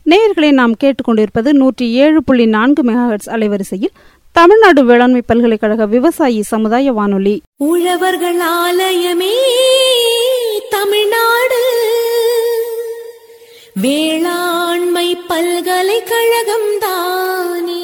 நேயர்களை நாம் கேட்டுக்கொண்டிருப்பது நூற்றி ஏழு புள்ளி நான்கு மெகாஹெட்ஸ் அலைவரிசையில் தமிழ்நாடு வேளாண்மை பல்கலைக்கழக விவசாயி சமுதாய வானொலி உழவர்கள் ஆலயமே தமிழ்நாடு வேளாண்மை பல்கலைக்கழகம் தானே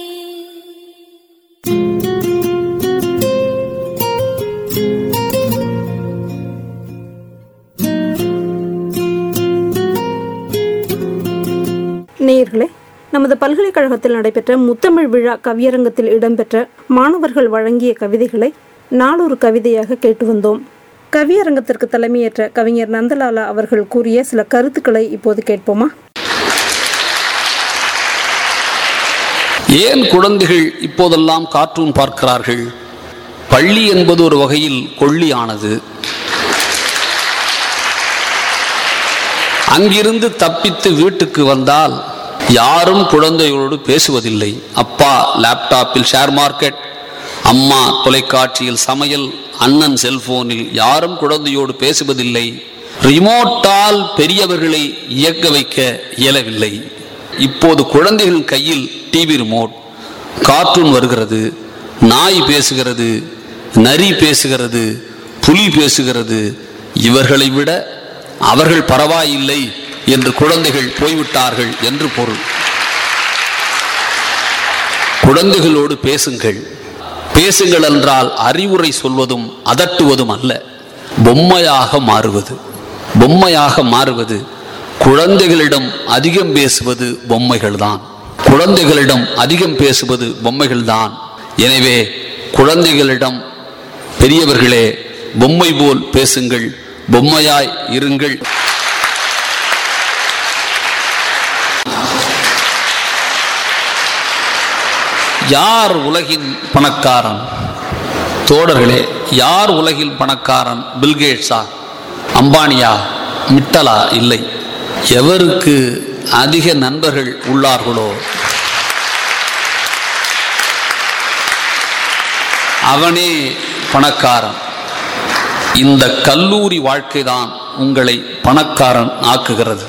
நேயர்களே நமது பல்கலைக்கழகத்தில் நடைபெற்ற முத்தமிழ் விழா கவியரங்கத்தில் இடம்பெற்ற மாணவர்கள் வழங்கிய கவிதைகளை நாளொரு கவிதையாக கேட்டு வந்தோம் கவியரங்கத்திற்கு தலைமையேற்ற கவிஞர் நந்தலாலா அவர்கள் கூறிய சில கருத்துக்களை இப்போது கேட்போமா ஏன் குழந்தைகள் இப்போதெல்லாம் கார்ட்டூன் பார்க்கிறார்கள் பள்ளி என்பது ஒரு வகையில் கொள்ளியானது அங்கிருந்து தப்பித்து வீட்டுக்கு வந்தால் யாரும் குழந்தைகளோடு பேசுவதில்லை அப்பா லேப்டாப்பில் ஷேர் மார்க்கெட் அம்மா தொலைக்காட்சியில் சமையல் அண்ணன் செல்போனில் யாரும் குழந்தையோடு பேசுவதில்லை ரிமோட்டால் பெரியவர்களை இயக்க வைக்க இயலவில்லை இப்போது குழந்தைகள் கையில் டிவி ரிமோட் கார்ட்டூன் வருகிறது நாய் பேசுகிறது நரி பேசுகிறது புலி பேசுகிறது இவர்களை விட அவர்கள் பரவாயில்லை என்று குழந்தைகள் போய்விட்டார்கள் என்று பொருள் குழந்தைகளோடு பேசுங்கள் பேசுங்கள் என்றால் அறிவுரை சொல்வதும் அதட்டுவதும் அல்ல பொம்மையாக மாறுவது பொம்மையாக மாறுவது குழந்தைகளிடம் அதிகம் பேசுவது பொம்மைகள்தான் குழந்தைகளிடம் அதிகம் பேசுவது பொம்மைகள்தான் எனவே குழந்தைகளிடம் பெரியவர்களே பொம்மை போல் பேசுங்கள் பொம்மையாய் இருங்கள் யார் உலகின் பணக்காரன் தோடர்களே யார் உலகில் பணக்காரன் பில்கேட்ஸா அம்பானியா மிட்டலா இல்லை எவருக்கு அதிக நண்பர்கள் உள்ளார்களோ அவனே பணக்காரன் இந்த கல்லூரி வாழ்க்கை தான் உங்களை பணக்காரன் ஆக்குகிறது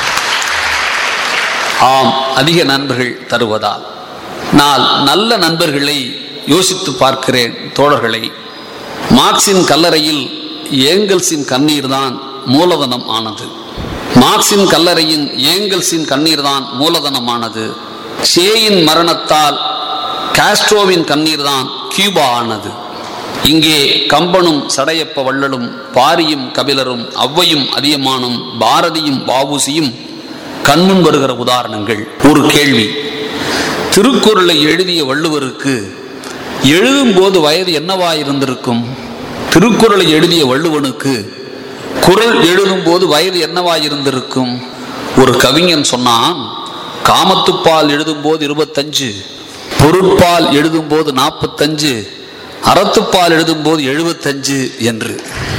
ஆம் அதிக நண்பர்கள் தருவதால் நான் நல்ல நண்பர்களை யோசித்து பார்க்கிறேன் தோழர்களை மார்க்சின் கல்லறையில் ஏங்கல்ஸின் கண்ணீர் தான் மூலதனம் ஆனது மார்க்சின் கல்லறையின் ஏங்கல்ஸின் கண்ணீர் தான் மூலதனமானது ஷேயின் மரணத்தால் காஸ்ட்ரோவின் கண்ணீர் தான் கியூபா ஆனது இங்கே கம்பனும் சடையப்ப வள்ளலும் பாரியும் கபிலரும் ஔவையும் அதியமானும் பாரதியும் பாவுசியும் கண்முன் வருகிற உதாரணங்கள் ஒரு கேள்வி திருக்குறளை எழுதிய வள்ளுவருக்கு எழுதும்போது வயது என்னவாயிருந்திருக்கும் திருக்குறளை எழுதிய வள்ளுவனுக்கு குரல் எழுதும்போது வயது என்னவாயிருந்திருக்கும் ஒரு கவிஞன் சொன்னான் காமத்துப்பால் எழுதும்போது இருபத்தஞ்சு பொருட்பால் எழுதும்போது நாற்பத்தஞ்சு அறத்துப்பால் எழுதும்போது எழுபத்தஞ்சு என்று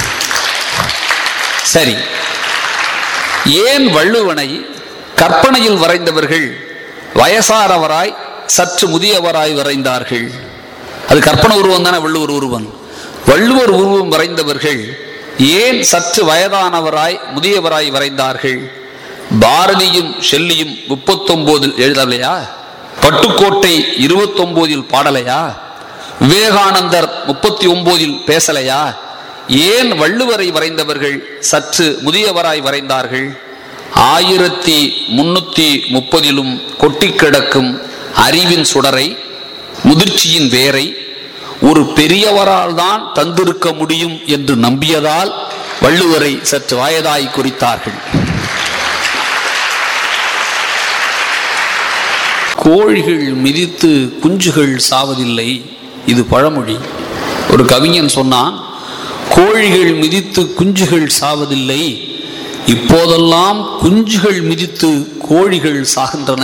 சரி ஏன் வள்ளுவனை கற்பனையில் வரைந்தவர்கள் வயசானவராய் சற்று முதியவராய் வரைந்தார்கள் அது கற்பனை உருவம் தானே வள்ளுவர் உருவம் வள்ளுவர் உருவம் வரைந்தவர்கள் ஏன் சற்று வயதானவராய் முதியவராய் வரைந்தார்கள் பாரதியும் ஷெல்லியும் முப்பத்தொன்பதில் எழுதலையா பட்டுக்கோட்டை இருபத்தொன்பதில் பாடலையா விவேகானந்தர் முப்பத்தி ஒன்பதில் பேசலையா ஏன் வள்ளுவரை வரைந்தவர்கள் சற்று முதியவராய் வரைந்தார்கள் ஆயிரத்தி முன்னூத்தி முப்பதிலும் கொட்டி கிடக்கும் அறிவின் சுடரை முதிர்ச்சியின் வேரை ஒரு பெரியவரால் தான் தந்திருக்க முடியும் என்று நம்பியதால் வள்ளுவரை சற்று வயதாய் குறித்தார்கள் கோழிகள் மிதித்து குஞ்சுகள் சாவதில்லை இது பழமொழி ஒரு கவிஞன் சொன்னான் கோழிகள் மிதித்து குஞ்சுகள் சாவதில்லை இப்போதெல்லாம் குஞ்சுகள் மிதித்து கோழிகள் சாகின்றன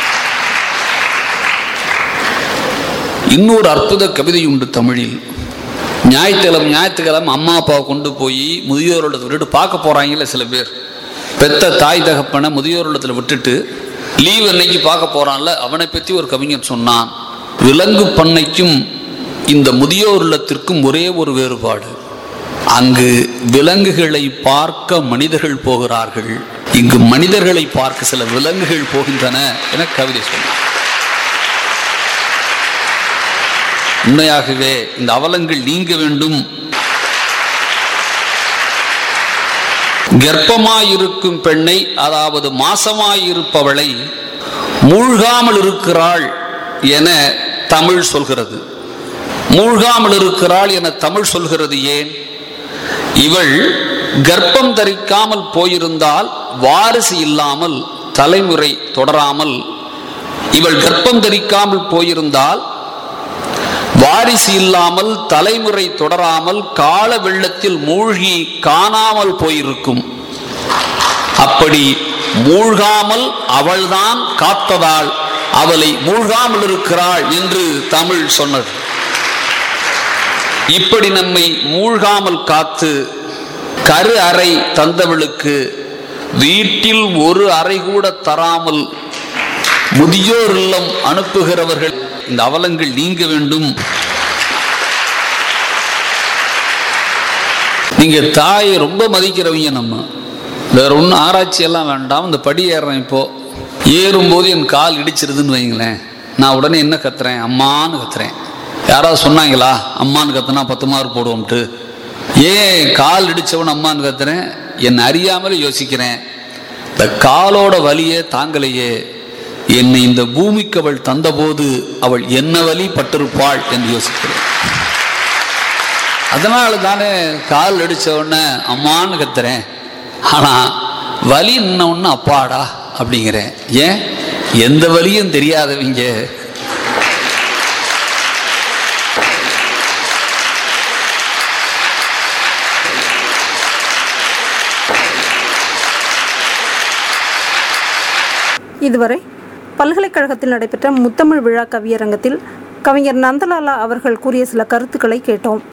இன்னொரு அற்புத கவிதை உண்டு தமிழில் ஞாயிற்றுக்கிழமை ஞாயிற்றுக்கிழமை அம்மா அப்பாவை கொண்டு போய் முதியோரோட விட்டுட்டு பார்க்க போறாங்கல்ல சில பேர் பெத்த தாய் தகப்பனை முதியோரிடத்தில் விட்டுட்டு லீவ் அன்னைக்கு பார்க்க போறான்ல அவனை பற்றி ஒரு கவிஞர் சொன்னான் விலங்கு பண்ணைக்கும் இந்த முதியோர் இல்லத்திற்கும் ஒரே ஒரு வேறுபாடு அங்கு விலங்குகளை பார்க்க மனிதர்கள் போகிறார்கள் இங்கு மனிதர்களை பார்க்க சில விலங்குகள் போகின்றன என கவிதை சொன்னார் உண்மையாகவே இந்த அவலங்கள் நீங்க வேண்டும் கர்ப்பமாயிருக்கும் பெண்ணை அதாவது மாசமாயிருப்பவளை மூழ்காமல் இருக்கிறாள் என தமிழ் சொல்கிறது மூழ்காமல் இருக்கிறாள் என தமிழ் சொல்கிறது ஏன் இவள் கர்ப்பம் தரிக்காமல் போயிருந்தால் வாரிசு இல்லாமல் தலைமுறை தொடராமல் இவள் கர்ப்பம் தரிக்காமல் போயிருந்தால் வாரிசு இல்லாமல் தலைமுறை தொடராமல் கால வெள்ளத்தில் மூழ்கி காணாமல் போயிருக்கும் அப்படி மூழ்காமல் அவள்தான் காத்ததால் அவளை மூழ்காமல் இருக்கிறாள் என்று தமிழ் சொன்னது இப்படி நம்மை மூழ்காமல் காத்து கரு அறை தந்தவளுக்கு வீட்டில் ஒரு அறை கூட தராமல் முதியோர் இல்லம் அனுப்புகிறவர்கள் இந்த அவலங்கள் நீங்க வேண்டும் நீங்க தாயை ரொம்ப மதிக்கிறவங்க நம்ம வேற ஒன்றும் ஆராய்ச்சி எல்லாம் வேண்டாம் இந்த படி ஏறுறேன் இப்போ ஏறும்போது என் கால் இடிச்சிருதுன்னு வைங்களேன் நான் உடனே என்ன கத்துறேன் அம்மான்னு கத்துறேன் யாராவது சொன்னாங்களா அம்மான்னு கத்துனா பத்து மார்க் போடுவோம்ட்டு ஏன் கால் இடிச்சவன் அம்மான்னு கத்துறேன் என் அறியாமலே யோசிக்கிறேன் இந்த காலோட வலியே தாங்கலையே என்னை இந்த பூமிக்கு அவள் தந்தபோது அவள் என்ன வலி பட்டிருப்பாள் என்று யோசிக்கிறேன் அதனால தானே கால் அடிச்ச உடனே அம்மான்னு கத்துறேன் ஆனா வலி நின்ன உடனே அப்பாடா அப்படிங்கிறேன் ஏன் எந்த வலியும் தெரியாதவங்க இதுவரை பல்கலைக்கழகத்தில் நடைபெற்ற முத்தமிழ் விழா கவியரங்கத்தில் கவிஞர் நந்தலாலா அவர்கள் கூறிய சில கருத்துக்களை கேட்டோம்